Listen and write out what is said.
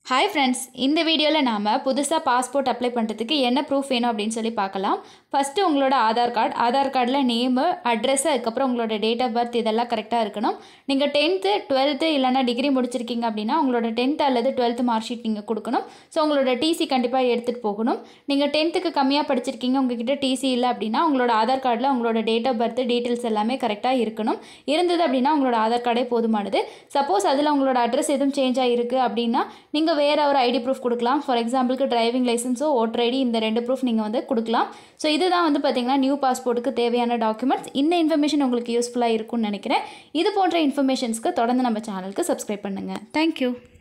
hi friends இந்த வீடியோவில் நாம் புதுசாக பாஸ்போர்ட் அப்ளை பண்ணுறதுக்கு என்ன ப்ரூஃப் வேணும் அப்படின்னு சொல்லி பார்க்கலாம் ஃபஸ்ட்டு உங்களோட ஆதார் கார்டு ஆதார் கார்டில் நேமு அட்ரஸ் அதுக்கப்புறம் உங்களோட டேட் ஆஃப் பர்த் இதெல்லாம் கரெக்டாக இருக்கணும் நீங்கள் டென்த்து டுவெல்த்து இல்லைனா டிகிரி முடிச்சிருக்கீங்க அப்படின்னா உங்களோட டென்த் அல்லது டுவெல்த்து மார்க் ஷீட் நீங்கள் கொடுக்கணும் ஸோ உங்களோட டிசி கண்டிப்பாக எடுத்துகிட்டு போகணும் நீங்கள் டென்த்துக்கு கம்மியாக படிச்சிருக்கீங்க உங்ககிட்ட டிசி இல்லை அப்படின்னா உங்களோட ஆதார் கார்டில் உங்களோட டேட் ஆஃப் பர்த் டீட்டெயில்ஸ் எல்லாமே கரெக்டாக இருக்கணும் இருந்தது அப்படின்னா உங்களோட ஆதார் கார்டே போதுமானது சப்போஸ் அதில் உங்களோட அட்ரஸ் எதுவும் சேஞ்ச் ஆகிருக்கு அப்படின்னா நீங்கள் வேறு ஒரு ஐடி ப்ரூஃப் கொடுக்கலாம் ஃபார் எக்ஸாம்பிளுக்கு டிரைவிங் லைசன்ஸோ ஓட்டர் ஐடி இந்த ரெண்டு ப்ரூஃப் நீங்கள் வந்து கொடுக்கலாம் ஸோ இதுதான் வந்து பார்த்தீங்கன்னா நியூ பாஸ்போர்ட்டுக்கு தேவையான டாக்குமெண்ட்ஸ் இந்த இன்ஃபர்மேஷன் உங்களுக்கு யூஸ்ஃபுல்லாக இருக்கும்னு நினைக்கிறேன் இது போன்ற இன்ஃபர்மேஷன்ஸ்க்கு தொடர்ந்து நம்ம சேனலுக்கு சப்ஸ்கிரைப் பண்ணுங்கள் தேங்க்யூ